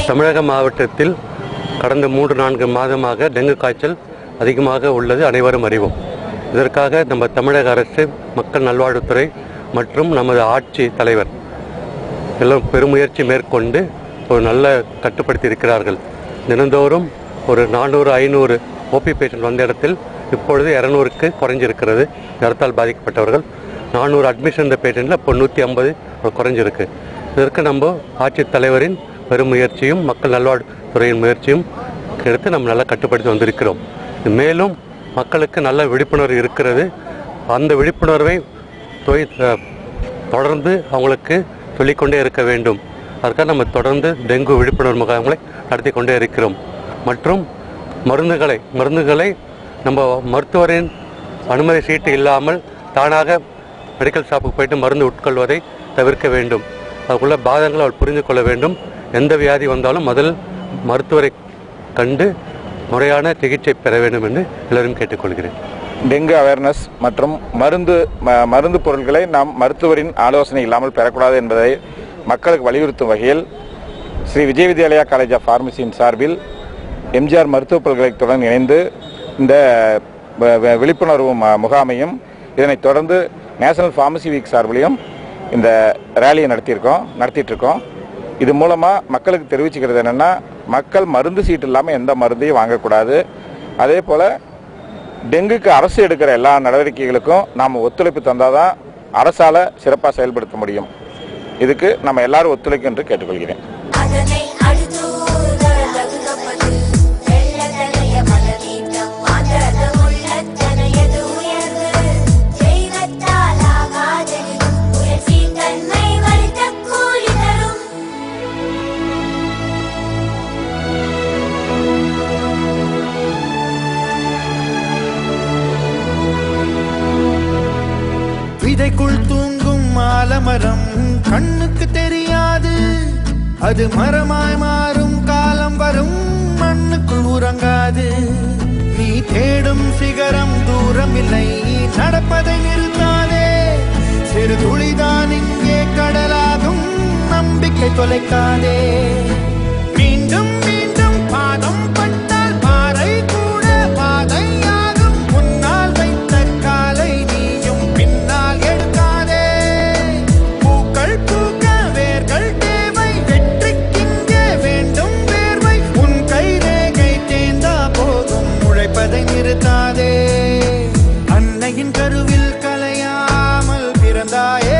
தமிழக மாவட்டத்தில் கடந்த மூன்று நான்கு மாதமாக டெங்கு காய்ச்சல் அதிகமாக உள்ளது அனைவரும் அறிவோம் இதற்காக நம்ம தமிழக அரசு மக்கள் நல்வாழ்வுத்துறை மற்றும் நமது ஆட்சி தலைவர் எல்லாம் பெருமுயற்சி மேற்கொண்டு ஒரு நல்ல கட்டுப்படுத்தி இருக்கிறார்கள் தினந்தோறும் ஒரு நானூறு ஐநூறு ஓபி பேஷண்ட் வந்த இடத்தில் இப்பொழுது இரநூறுக்கு குறைஞ்சிருக்கிறது ஜரத்தால் பாதிக்கப்பட்டவர்கள் நானூறு அட்மிஷன் இந்த பேஷண்ட்டில் இப்போ நூற்றி ஐம்பது குறைஞ்சிருக்கு இதற்கு நம்ம ஆட்சித் தலைவரின் பெருமுயற்சியும் மக்கள் நல்வாழ்வுத்துறையின் முயற்சியும் எடுத்து நம்ம நல்லா கட்டுப்படுத்தி வந்திருக்கிறோம் மேலும் மக்களுக்கு நல்ல விழிப்புணர்வு இருக்கிறது அந்த விழிப்புணர்வை தொய் அஹ், தொடர்ந்து அவங்களுக்கு சொல்லிக்கொண்டே இருக்க வேண்டும் அதற்காக நம்ம தொடர்ந்து டெங்கு விழிப்புணர்வு முகாம்களை நடத்தி கொண்டே இருக்கிறோம் மற்றும் மருந்துகளை மருந்துகளை நம்ம மருத்துவரின் அனுமதி சீட்டு இல்லாமல் தானாக மெடிக்கல் ஷாப்புக்கு போயிட்டு மருந்து உட்கொள்வதை தவிர்க்க வேண்டும் அதுக்குள்ள பாதங்களை அவள் புரிந்து கொள்ள வேண்டும் எந்த வியாதி வந்தாலும் முதல் மருத்துவரை கண்டு முறையான சிகிச்சை பெற வேண்டும் என்று எல்லோரும் கேட்டுக்கொள்கிறேன் டெங்கு அவேர்னஸ் மற்றும் மருந்து ம- மருந்து பொருட்களை நாம் மருத்துவரின் ஆலோசனை இல்லாமல் பெறக்கூடாது என்பதை மக்களுக்கு வலியுறுத்தும் வகையில் ஸ்ரீ விஜய் வித்யாலயா காலேஜ் ஆஃப் ஃபார்மசியின் சார்பில் எம்ஜிஆர் மருத்துவப் பல்கலைக்கழகத்துடன் இணைந்து இந்த வ- வ- விழிப்புணர்வு ம- முகாமையும் இதனைத் தொடர்ந்து நேஷனல் ஃபார்மசி வீக் சார்பிலையும் இந்த ரேலியை நடத்தியிருக்கோம் நடத்திட்டு இருக்கோம் இது மூலமாக மக்களுக்கு தெரிவிச்சுக்கிறது என்னென்னா மக்கள் மருந்து சீட்டு இல்லாமல் எந்த மருந்தையும் வாங்கக்கூடாது அதே போல் டெங்குக்கு அரசு எடுக்கிற எல்லா நடவடிக்கைகளுக்கும் நாம் ஒத்துழைப்பு தந்தால் தான் அரசால் சிறப்பாக செயல்படுத்த முடியும் இதுக்கு நம்ம எல்லாரும் ஒத்துழைக்கும் என்று கேட்டுக்கொள்கிறேன் அதனை அடுத்தூர தகுதப்பது வெள்ளத்தனைய பலவீனம் மாற்றத உள்ளத்தனையது உயர்வு தெய்வத்தால் ஆகாதது முயற்சி தன்மை வருத்த கூலி தரும் விதைக்குள் தூங்கும் ஆலமரம் கண்ணுக்கு தெரியாது அது மரமாய் மாறும் காலம் வரும் மண்ணுக்குள் உறங்காது நீ தேடும் சிகரம் தூரம் இல்லை நடப்பதை நிறுத்தாதே சிறு துளிதான் இங்கே கடலாகும் நம்பிக்கை தொலைக்காதே மீண்டும் மீண்டும் பாதம் பட்டால் பாறை கூட பாதையாகும் முன்னால் வைத்த காலை நீயும் பின்னால் எடுக்காதே பூக்கள் பூக்க வேர்கள் தேவை வெற்றிக்கிங்கே வேண்டும் வேர்வை உன் கை ரேகை தேர்ந்தா போதும் உழைப்பதை நிறுத்தாதே அன்னையின் கருவில் கலையாமல் பிறந்தாயே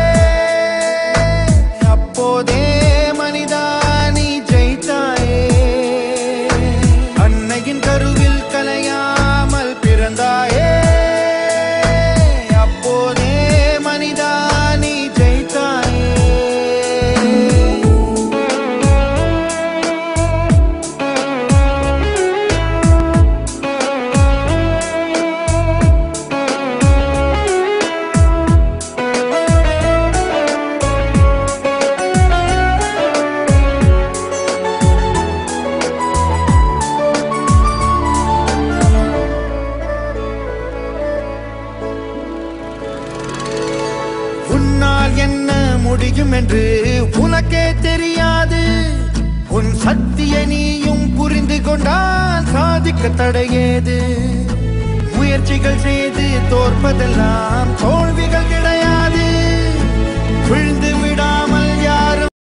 அப்போதே மனிதா நீ ஜெயித்தாயே அன்னையின் கருவில் கலையாமல் பிறந்தாயே அப்போதே மனிதா நீ ஜெயித்தாயே உன்னால் என்ன முடியும் என்று உனக்கே தெரியாது உன் சக்தியை நீயும் புரிந்து கொண்டால் சாதிக்க தடையேது முயற்சிகள் செய்து தோற்பதெல்லாம் தோல்விகள் கிடையாது விழுந்து